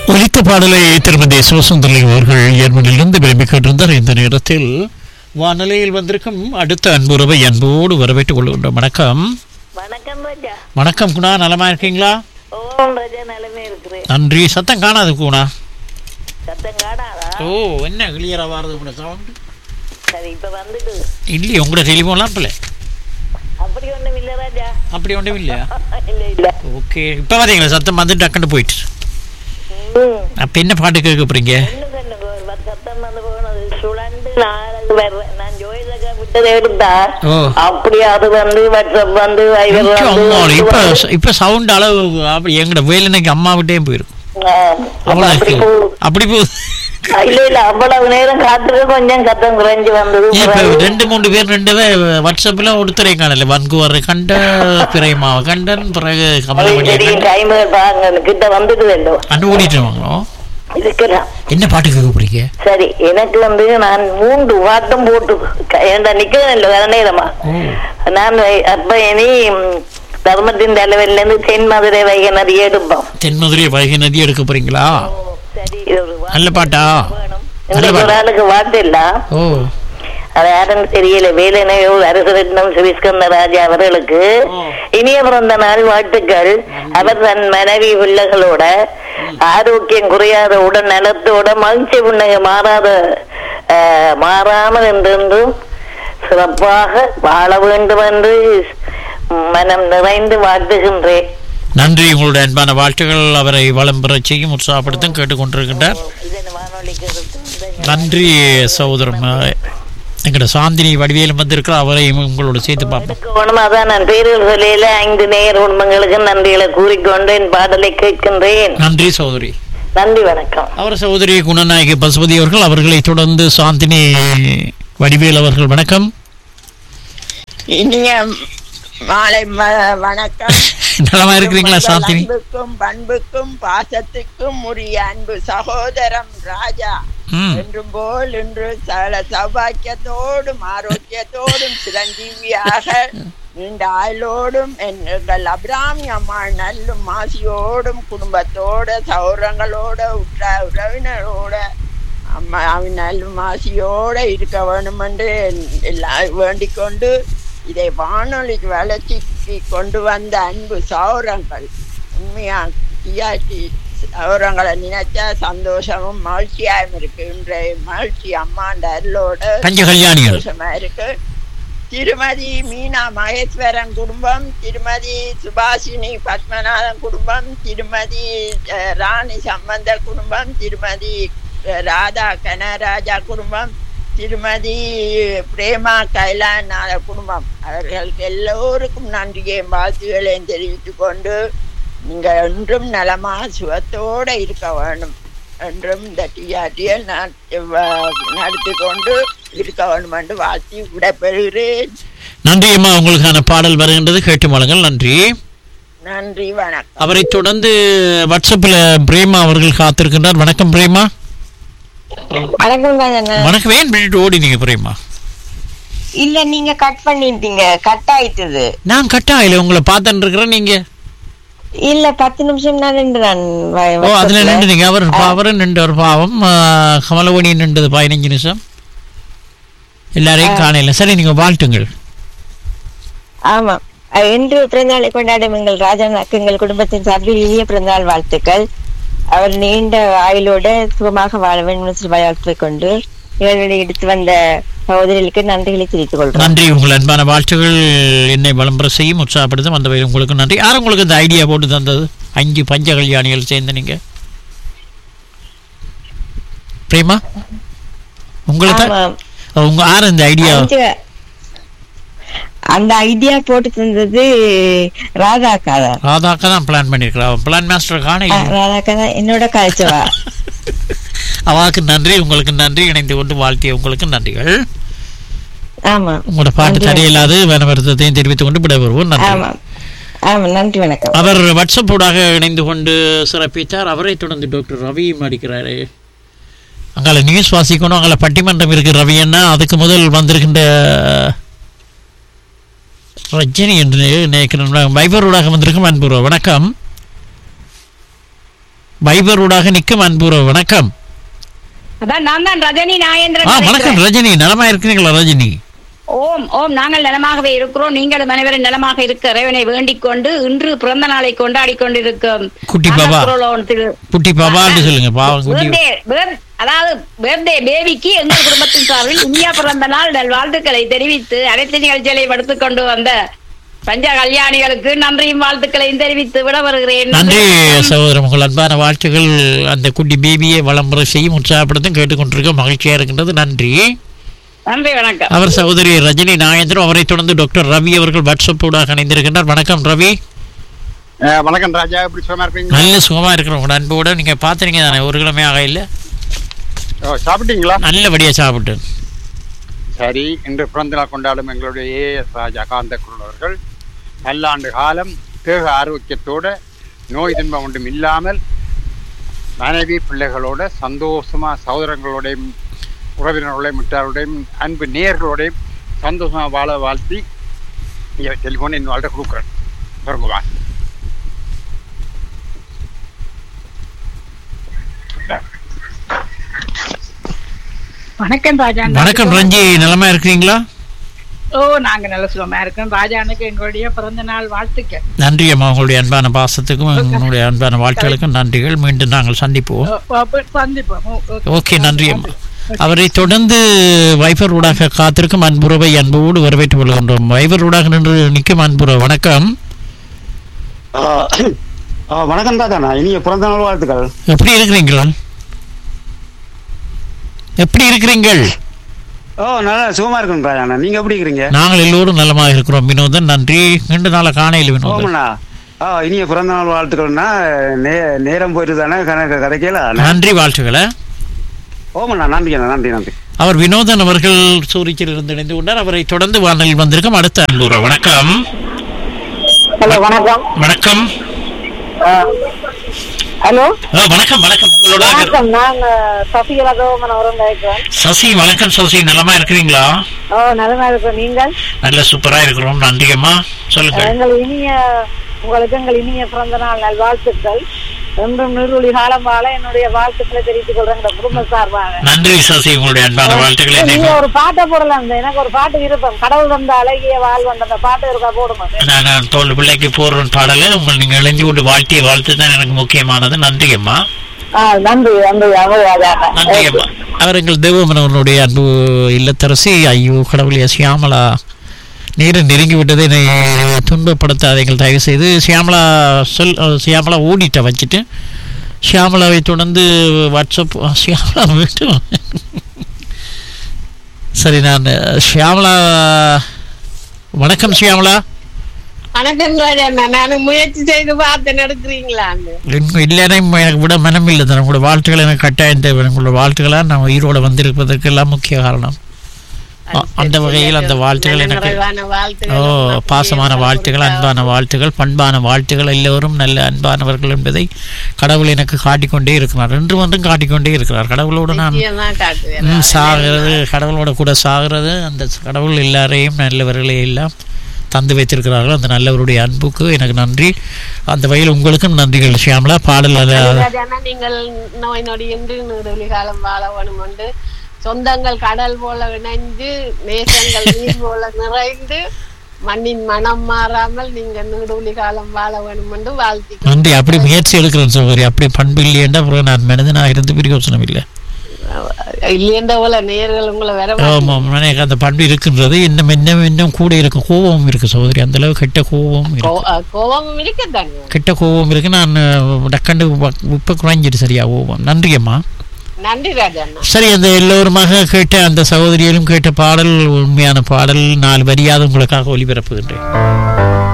ஒலித்த பாடலை திருமதி சிவசுந்தரலிங்கம் அவர்கள் ஏர்மனிலிருந்து விரும்பி கேட்டிருந்தார் இந்த நேரத்தில் வானிலையில் வந்திருக்கும் அடுத்த அன்புறவை அன்போடு வரவேற்றுக் கொள்கின்றோம் வணக்கம் வணக்கம் ராஜா வணக்கம் குணா நலமா இருக்கீங்களா ஓம் ராஜா நிலைமை இருக்கிறேன் நன்றி சத்தம் காணாது குணா சத்தம் காணாதா ஓ என்ன கிளியரா வாரது உங்களோட சவுண்ட் சரி இப்ப வந்துட்டு இல்லையே உங்களோட டெலிஃபோன்லாம் பிள்ளை அப்படி ஒண்ணும் இல்ல ராஜா அப்படி ஒன்றும் இல்லையா இல்ல இல்ல ஓகே இப்போ பார்த்தீங்களா சத்தம் வந்து டக்குன்னு போயிட்டு ம், அப்போ என்ன பாட்டு கேட்க போறீங்க இன்னும் சொன்ன ஒரு சத்தம் வந்து போனது சுழண்டு நாளைக்கு வர்றேன் நான் ஜோயிலக்கா விட்டதை எடுத்தா ஓ அப்படி அது வந்து வாட்ஸ்அப் வந்து வைபர் ஐயோ, அம்மா, வந்து இப்ப இப்ப சவுண்ட் அளவு அப்படி எங்கட வேலைக்கு அம்மா விட்டே போயிருக்கும் ஆ, அவ்வளவு அப்படி இருக்கு. போ- அப்படி போகுது இல்ல இல்ல அவ்வளவு நேரம் காத்துட்டு கொஞ்சம் சத்தம் குறைஞ்சு வந்தது இப்ப பிறகு ரெண்டு மூணு பேர் ரெண்டு பேர் வாட்ஸ்அப்ல ஒருத்தரை காணல வன்குவரை கண்ட பிறைமாவை கண்டன் பிறகு கமலமணியை தெரியும் கண்டன் டைம் பாருங்க கிட்ட வந்துட்டு வேண்டும் அண்டு ஓடிட்டு வாங்களோ இருக்கிறான் என்ன பாட்டு கேட்க போறீங்க சரி எனக்கு வந்து நான் மூன்று வாட்டம் போட்டு ஏண்டா நிக்கிறேன் இல்லை வேற நேரமா ஓ நான் வை- அப்ப இனி ம், தர்மத்தின் தலைவர்ல இருந்து தென் மதுரை வைகை நதி எடுப்போம் தென்மதுரை வைகை நதி எடுக்க போறீங்களா சரி இது ஒரு வாட்டு நல்ல பாட்டா வேணும். நல்ல இந்த ஒரு பாட்டு ஆளுக்கு வாட்டு இல்ல ஓ அது யாருன்னு தெரியல வேலனையூர் அரசரத்னம் சிவிஸ்கந்த ராஜா அவர்களுக்கு ஓ. இனிய பிறந்த நாள் வாழ்த்துக்கள் அவர் தன் மனைவி பிள்ளைகளோட ஆரோக்கியம் குறையாத உடல் நலத்தோட மகிழ்ச்சி புன்னகை மாறாத அஹ், மாறாமல் என்றென்றும் சிறப்பாக வாழ வேண்டும் என்று மனம் நிறைந்து வாழ்த்துகின்றேன் நன்றி உங்களுடைய அன்பான வாழ்த்துக்கள் அவரை வளம் பெறச் செய்யும் உற்சாகப்படுத்தும் கேட்டுக்கொண்டிருக்கின்றார் இதன் வானொலிக்கு வந்து நன்றி சகோதரம் எங்கட சாந்தினி வடிவேலும் வந்திருக்கிறார் அவரையும் உங்களோட சேர்த்து பார்ப்போம் எடுக்கணும் அதான் நான் பேரில் சொல்லையில ஐந்து நேயர் குடும்பங்களுக்கு நன்றிகளை கூறிக்கொண்டு என் பாடலை கேட்கின்றேன் நன்றி சகோதரி நன்றி வணக்கம் அவர் சகோதரி குணநாயகி பசுபதி அவர்கள் அவர்களை தொடர்ந்து சாந்தினி வடிவேல் அவர்கள் வணக்கம் இனிய மாலை ம- வணக்கம் நலமா இருக்கிறீங்களா உங்கள் சாந்தினி அன்புக்கும் பண்புக்கும் பாசத்துக்கும் உரிய அன்பு சகோதரம் ராஜா ம் என்றும் போல் இன்று சகல சௌபாக்கியத்தோடும் ஆரோக்கியத்தோடும் சிரஞ்சீவியாக நீண்ட ஆயுளோடும் என்- எங்கள் அபிராமி அம்மா நல்லும் மாசியோடும் குடும்பத்தோட சௌரங்களோட உற்ற உறவினரோட அம்மா அவன் நல்லும் மாசியோட இருக்க வேணும் என்று எல்லாம் வேண்டிக் கொண்டு இதை வானொலிக்கு வளர்ச்சிக்கு கொண்டு வந்த அன்பு சௌரங்கள் உண்மையா டிஆர்டி சௌரங்களை நினைச்சா சந்தோஷமும் மகிழ்ச்சியாயும் இருக்கு இன்றைய மகிழ்ச்சி அம்மாண்ட அருளோட பஞ்ச கல்யாணிகள் சந்தோஷமா இருக்கு திருமதி மீனா மகேஸ்வரன் குடும்பம் திருமதி சுபாஷினி பத்மநாதன் குடும்பம் திருமதி அஹ், ராணி சம்பந்த குடும்பம் திருமதி அஹ், ராதா கனராஜா குடும்பம் திருமதி பிரேமா கைலாநாத குடும்பம் அவர்களுக்கு எல்லோருக்கும் நன்றியையும் வாழ்த்துகளையும் தெரிவித்துக் கொண்டு நீங்க என்றும் நலமா சுகத்தோட இருக்க வேண்டும் என்றும் இந்த டிஆர்டியை நான் நடத்தி கொண்டு இருக்க வேண்டும் என்று வாழ்த்தி விடைபெறுகிறேன் நன்றி அம்மா உங்களுக்கான பாடல் வருகின்றது கேட்டு மலங்கள் நன்றி நன்றி வணக்கம் அவரை தொடர்ந்து வாட்ஸ்அப்பில் பிரேமா அவர்கள் காத்திருக்கின்றார் வணக்கம் பிரேமா வணக்கம் ராஜண்ணா வணக்கம் ஏன் விட்டுட்டு ஓடினீங்க பிரேமா இல்ல நீங்க கட் பண்ணிட்டீங்க கட் ஆயிட்டது நான் கட்டாயில உங்களை பார்த்துட்டு இருக்கிறேன் நீங்க இல்ல பத்து நிமிஷம் தான் நின்று நான் வ- ஓ அதுல WhatsApp ல. நின்றுங்க அவர் அவரும் நின்று ஒரு பாவம் ஆ, கமலவணி நின்றது பதினஞ்சு நிமிஷம் எல்லாரையும் காணையில சரி நீங்க வாழ்த்துங்கள் ஆமா அஹ் இன்று பிறந்தநாளை கொண்டாடும் எங்கள் ராஜாண்ணாக்கு எங்கள் குடும்பத்தின் சார்பில் இனிய பிறந்தநாள் வாழ்த்துக்கள் அவர் நீண்ட ஆயுளோட சுகமாக வாழ வேண்டும் என்று வாழ்த்துக் கொண்டு இவர்களை எடுத்து வந்த சகோதரிகளுக்கு நன்றிகளை தெரிவித்துக் கொள்றோம் நன்றி உங்கள் அன்பான வாழ்த்துகள் என்னை விளம்பரம் செய்யும் உற்சாகப்படுத்தும் அந்த வகையில் உங்களுக்கு நன்றி யார் உங்களுக்கு இந்த ஐடியா போட்டு தந்தது அஞ்சு பஞ்ச கல்யாணிகள் சேர்ந்து நீங்க பிரேமா உங்களுக்கு தான் ஆமாம். உங்க யார் இந்த ஐடியா அஞ்சு- அந்த ஐடியா போட்டு தந்தது ராதாக்கா தான் ராதாக்கா தான் பிளான் பண்ணிருக்கிறா பிளான் மாஸ்டர் காண அஹ் ராதாக்கா தான் என்னோட கழிச்சவா அவாக்கு நன்றி உங்களுக்கு நன்றி இணைந்து கொண்டு வாழ்த்திய உங்களுக்கு நன்றிகள் ஆமா உங்களோட பாட்டு நன்றி. தடையில்லாது வனவரத்தையும் தெரிவித்துக் கொண்டு விடைபெறுவோம் நன்றி ஆமா ஆமா நன்றி வணக்கம் அவர் வாட்ஸ்அப் ஊடாக இணைந்து கொண்டு சிறப்பித்தார் அவரை தொடர்ந்து டாக்டர் ரவியும் அடிக்கிறாரு அங்கால நியூஸ் வாசிக்கணும் அங்கால பட்டிமன்றம் இருக்கு ரவி என்ன அதுக்கு முதல் வந்திருக்கின்ற ரஜினி என்று நினைக்கிறேன் வைபர் ஊடாக வந்திருக்கும் அன்புறவு வணக்கம் வைபர் ஊடாக நிற்கும் அன்புற வணக்கம் அதான் நான் தான் ரஜினி ஆ நாயேந்திரன் வணக்கம் அழைக்கிறேன். ரஜினி நலமா இருக்கிறீங்களா ரஜினி ஓம் ஓம் நாங்கள் நலமாகவே இருக்கிறோம் நீங்களும் அனைவரும் நலமாக இருக்க இறைவனை வேண்டிக் கொண்டு இன்று பிறந்த நாளை கொண்டாடி கொண்டிருக்கும் குட்டி பாபா. நாகர்கோவிலோனத்தில் குட்டி பாபான்னு சொல்லுங்க பாவம் குட்டி birthday- birth- அதாவது பர்த்டே பேபிக்கு எங்கள் குடும்பத்தின் சார்பில் இனிய பிறந்த நாள் நல் வாழ்த்துக்களை தெரிவித்து அனைத்து நிகழ்ச்சிகளை படுத்துக் கொண்டு வந்த பஞ்ச கல்யாணிகளுக்கு நன்றியும் வாழ்த்துக்களையும் தெரிவித்து விட வருகிறேன் நன்றி சகோதரம் உங்கள் அன்பான வாழ்த்துக்கள் அந்த குட்டி பேபியை வளம்புற செய்யும் உற்சாகப்படுத்தும் கேட்டுக்கொண்டிருக்க மகிழ்ச்சியா இருக்கின்றது நன்றி நன்றி வணக்கம் அவர் சகோதரி ரஜினி நாயந்திரம் அவரை தொடர்ந்து டாக்டர் ரவி அவர்கள் வாட்ஸ்அப் ஊடாக இணைந்திருக்கின்றார் வணக்கம் ரவி அஹ் வணக்கம் ராஜா எப்படி சுகமா இருக்கீங்க நல்ல சுகமா இருக்கிறோம் உங்களோட அன்போட நீங்க பாத்துறீங்க தானே ஒரு கிழமை ஆக இல்ல ஓ, சாப்பிட்டீங்களா நல்லபடியா சாப்பிட்டு சரி இன்று பிறந்த நாள் கொண்டாடும் எங்களுடைய ஏஎஸ் ராஜா காந்த குரல் அவர்கள் பல்லாண்டு காலம் தேக ஆரோக்கியத்தோட நோய் துன்பம் ஒன்றும் இல்லாமல் மனைவி பிள்ளைகளோட சந்தோஷமா சகோதரங்களோடையும் உறவினர்களோடையும் மிட்டாரோடையும் அன்பு நேயர்களோடையும் சந்தோஷமா வாழ வாழ்த்தி இங்கே டெலிஃபோன் என் வாழ்க்கை கொடுக்குறேன் தொடங்குவா வணக்கம் ராஜா வணக்கம் ரஞ்சி நலமா இருக்கிறீங்களா ஓ நாங்க நல்ல சுகமா இருக்கோம் ராஜானுக்கு எங்களுடைய பிறந்த நாள் வாழ்த்துக்கள் நன்றி அம்மா உங்களுடைய அன்பான பாசத்துக்கும் உங்களுடைய அன்பான வாழ்த்துக்களுக்கும் நன்றிகள் மீண்டும் நாங்கள் சந்திப்போம் ஓ, அப்ப சந்திப்போம் ஓ, ஓகே. ஓகே நன்றி அம்மா அவரை தொடர்ந்து வைபர் ஊடாக காத்திருக்கும் அன்புறவை அன்போடு வரவேற்றுக் கொள்கின்றோம் வைபர் ஊடாக நின்று நிற்கும் அன்புற வணக்கம் ஆ, ஆ, வணக்கம் தாத்தாண்ணா இனிய பிறந்த நாள் வாழ்த்துக்கள் எப்படி இருக்கிறீங்கள் எப்படி இருக்கிறீங்கள் ஓ நல்லா சுகமா இருக்கும் ராஜாண்ணா நீங்க எப்படி இருக்கிறீங்க நாங்கள் எல்லோரும் நலமாக இருக்கிறோம் வினோதன் நன்றி ரெண்டு நாள காணையில் வினோதன் ஓமண்ணா ஆ இனிய பிறந்த நாள் வாழ்த்துக்கள்னா நே நேரம் போயிட்டு தானே கணக்கு கிடைக்கல நன்றி வாழ்த்துக்களை ஓமண்ணா நன்றிண்ணா நன்றி நன்றி அவர் வினோதன் அவர்கள் சூரிச்சில் இருந்து இணைந்து கொண்டார் அவரை தொடர்ந்து வானலில் வந்திருக்கும் அடுத்த அன்புற வணக்கம் ஹலோ வணக்கம் வணக்கம் ஹலோ ஆ, வணக்கம் வணக்கம் உங்களோட வணக்கம் நான் சசிகலா கௌமன் அவரும் இருக்கிறேன் சசி வணக்கம் சசி நலமா இருக்கிறீங்களா ஓ நலமா இருக்கிறோம் நீங்கள் நல்ல சூப்பரா இருக்கிறோம் நன்றியம்மா சொல்லுங்க எங்கள் இனிய உங்களுக்கு எங்கள் இனிய பிறந்த நாள் நல்வாழ்த்துக்கள் என்றும் நீருளி காலம் வாழ என்னுடைய வாழ்த்துக்களை தெரிவித்துக் கொள்றேன் எங்க குடும்ப சார்பாக நன்றி சசி உங்களுடைய அன்பான வாழ்த்துக்களை நீங்க நீங்கள் ஒரு பாட்டை போடலாம் இந்த எனக்கு ஒரு பாட்டு விருப்பம் கடவுள் தந்த அழகிய வாழ் வந்த அந்த பாட்டு இருக்கா போடுங்க நான் தோல் பிள்ளைக்கு போடுற பாடலை உங்கள் நீங்கள் இணைஞ்சு கொண்டு வாழ்த்திய வாழ்த்து தான் எனக்கு முக்கியமானது நன்றியம்மா ஆ, நன்றி நன்றி நன்றி அம்மா அவர் எங்கள் தேவமனவனுடைய அன்பு இல்லத்தரசி ஐயோ கடவுளே சியாமலா நேரம் நெருங்கி விட்டதை என்னை துன்பப்படுத்தாதீங்கள் தயவு செய்து சியாமலா சொல் அஹ், சியாமலா ஓடிட்ட வச்சுட்டு சியாமலாவை தொடர்ந்து வாட்ஸ்அப் அஹ், சியாமலா விட்டு சரி நான் அஹ், சியாமலா வணக்கம் சியாமலா வணக்கம் ராஜா நான் முயற்சி செய்து பார்த்து நடக்கிறீங்களான்னு இன்னும் இல்லைன்னா எனக்கு விட மனம் இல்லை தான் உங்களோட வாழ்த்துக்கள் எனக்கு கட்டாயம் தேவை உங்களோட வாழ்த்துக்களாக நான் உயிரோட வந்திருப்பதற்கெல்லாம் முக்கிய காரணம் அ- அந்த வகையில் அந்த வாழ்த்துக்கள் எனக்கு ஓ பாசமான வாழ்த்துக்கள் அன்பான வாழ்த்துக்கள் பண்பான வாழ்த்துக்கள் எல்லோரும் நல்ல அன்பானவர்கள் என்பதை கடவுள் எனக்கு காட்டிக்கொண்டே இருக்கிறார் என்று ஒன்றும் காட்டிக்கொண்டே இருக்கிறார் கடவுளோடு நான் ம், சாகிறது கடவுளோட கூட சாகிறது அந்த கடவுள் எல்லாரையும் நல்லவர்களை எல்லாம் தந்து வைத்திருக்கிறார்கள் அந்த நல்லவருடைய அன்புக்கு எனக்கு நன்றி அந்த வகையில் உங்களுக்கும் நன்றிகள் ஷியாமலா பாடல் அது ராஜானா நீங்கள் நோய் நொடி என்று நெடுவெளி காலம் வாழ வேணும் என்று சொந்தங்கள் கடல் போல இணைந்து நேசங்கள் நீர் போல நிறைந்து மண்ணின் மனம் மாறாமல் நீங்க நெடுவெளி காலம் வாழ வேணும் என்று வாழ்த்தி நன்றி அப்படி முயற்சி எடுக்கிறேன் சகோதரி அப்படி பண்பு இல்லையென்றா அப்புறம் நான் மனிதனாக இருந்து பிரயோசனம் இல்லை இல்லையென்ற போல நேர்கள் உங்களை வர ஆமாம் எனக்கு அந்த பண்பு இருக்கின்றது இன்னும் இன்னும் இன்னும் கூட இருக்கு கோபமும் இருக்கு சகோதரி அந்த அளவு கெட்ட கோபமும் இருக்கு கோ- அஹ் கோபமும் இருக்கத்தானே கெட்ட கோபம் இருக்கு நான் டக்கண்டு இப்போ குறைஞ்சிட்டு சரியா கோபம் நன்றி அம்மா நன்றி ராஜாண்ணா சரி அந்த எல்லோருமாக கேட்ட அந்த சகோதரியிலும் கேட்ட பாடல் உண்மையான பாடல் நாலு வரியாவது உங்களுக்காக ஒளிபரப்புகின்றேன்